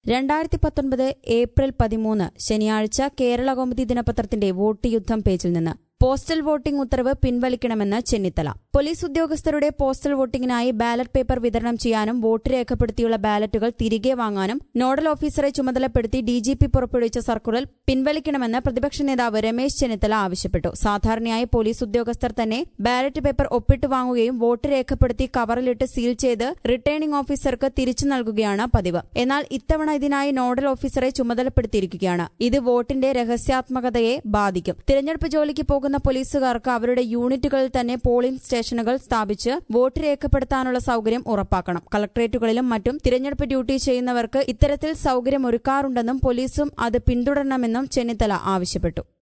രണ്ടായിരത്തി പത്തൊൻപത് ഏപ്രിൽ പതിമൂന്ന് ശനിയാഴ്ച കേരള കൗമുദി ദിനപത്രത്തിന്റെ വോട്ട് യുദ്ധം പേജിൽ നിന്ന് പോസ്റ്റൽ വോട്ടിംഗ് ഉത്തരവ് പിൻവലിക്കണമെന്ന് ചെന്നിത്തല പോലീസ് ഉദ്യോഗസ്ഥരുടെ പോസ്റ്റൽ വോട്ടിംഗിനായി ബാലറ്റ് പേപ്പർ വിതരണം ചെയ്യാനും വോട്ട് രേഖപ്പെടുത്തിയുള്ള ബാലറ്റുകൾ തിരികെ വാങ്ങാനും നോഡൽ ഓഫീസറെ ചുമതലപ്പെടുത്തി ഡിജിപി പുറപ്പെടുവിച്ച സർക്കുലർ പിൻവലിക്കണമെന്ന് പ്രതിപക്ഷ നേതാവ് രമേശ് ചെന്നിത്തല ആവശ്യപ്പെട്ടു സാധാരണയായി പോലീസ് ഉദ്യോഗസ്ഥർ തന്നെ ബാലറ്റ് പേപ്പർ ഒപ്പിട്ട് വാങ്ങുകയും വോട്ട് രേഖപ്പെടുത്തി കവറിലിട്ട് സീൽ ചെയ്ത് റിട്ടേണിംഗ് ഓഫീസർക്ക് തിരിച്ചു നൽകുകയാണ് പതിവ് എന്നാൽ ഇത്തവണ ഇതിനായി നോഡൽ ഓഫീസറെ ചുമതലപ്പെടുത്തിയിരിക്കുകയാണ് ഇത് വോട്ടിന്റെ രഹസ്യാത്മകതയെ ബാധിക്കും തിരഞ്ഞെടുപ്പ് ജോലിക്ക് പോകുന്ന പോലീസുകാർക്ക് അവരുടെ യൂണിറ്റുകളിൽ തന്നെ പോളിംഗ് സ്റ്റേഷനുകൾ സ്ഥാപിച്ച് വോട്ട് രേഖപ്പെടുത്താനുള്ള സൌകര്യം ഉറപ്പാക്കണം കളക്ടറേറ്റുകളിലും മറ്റും തിരഞ്ഞെടുപ്പ് ഡ്യൂട്ടി ചെയ്യുന്നവർക്ക് ഇത്തരത്തിൽ സൌകര്യം ഒരുക്കാറുണ്ടെന്നും പോലീസും അത് പിന്തുടരണമെന്നും ചെന്നിത്തല ആവശ്യപ്പെട്ടു